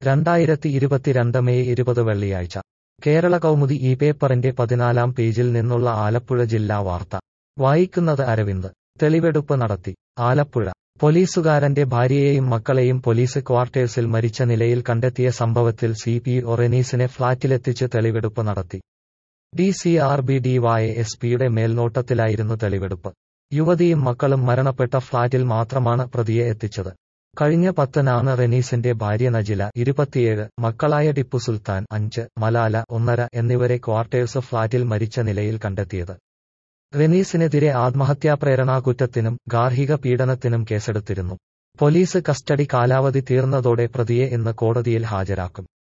രണ്ടായിരത്തി ഇരുപത്തിരണ്ട് മെയ് ഇരുപത് വെള്ളിയാഴ്ച കേരള കൗമുദി ഈ പേപ്പറിന്റെ പതിനാലാം പേജിൽ നിന്നുള്ള ആലപ്പുഴ ജില്ലാ വാർത്ത വായിക്കുന്നത് അരവിന്ദ് തെളിവെടുപ്പ് നടത്തി ആലപ്പുഴ പോലീസുകാരന്റെ ഭാര്യയെയും മക്കളെയും പോലീസ് ക്വാർട്ടേഴ്സിൽ മരിച്ച നിലയിൽ കണ്ടെത്തിയ സംഭവത്തിൽ സി പി ഒ റെനീസിനെ ഫ്ളാറ്റിലെത്തിച്ച് തെളിവെടുപ്പ് നടത്തി D C R B D Y S പിയുടെ മേൽനോട്ടത്തിലായിരുന്നു തെളിവെടുപ്പ് യുവതിയും മക്കളും മരണപ്പെട്ട ഫ്ളാറ്റിൽ മാത്രമാണ് പ്രതിയെ എത്തിച്ചത് കഴിഞ്ഞ പത്തിനാണ് റെനീസിന്റെ ഭാര്യ നജില ഇരുപത്തിയേഴ് മക്കളായ ടിപ്പു സുൽത്താൻ അഞ്ച് മലാല ഒന്നര എന്നിവരെ ക്വാർട്ടേഴ്സ് ഫ്ളാറ്റിൽ മരിച്ച നിലയിൽ കണ്ടെത്തിയത് റെനീസിനെതിരെ ആത്മഹത്യാപ്രേരണാ കുറ്റത്തിനും ഗാർഹിക പീഡനത്തിനും കേസെടുത്തിരുന്നു പോലീസ് കസ്റ്റഡി കാലാവധി തീർന്നതോടെ പ്രതിയെ ഇന്ന് കോടതിയിൽ ഹാജരാക്കും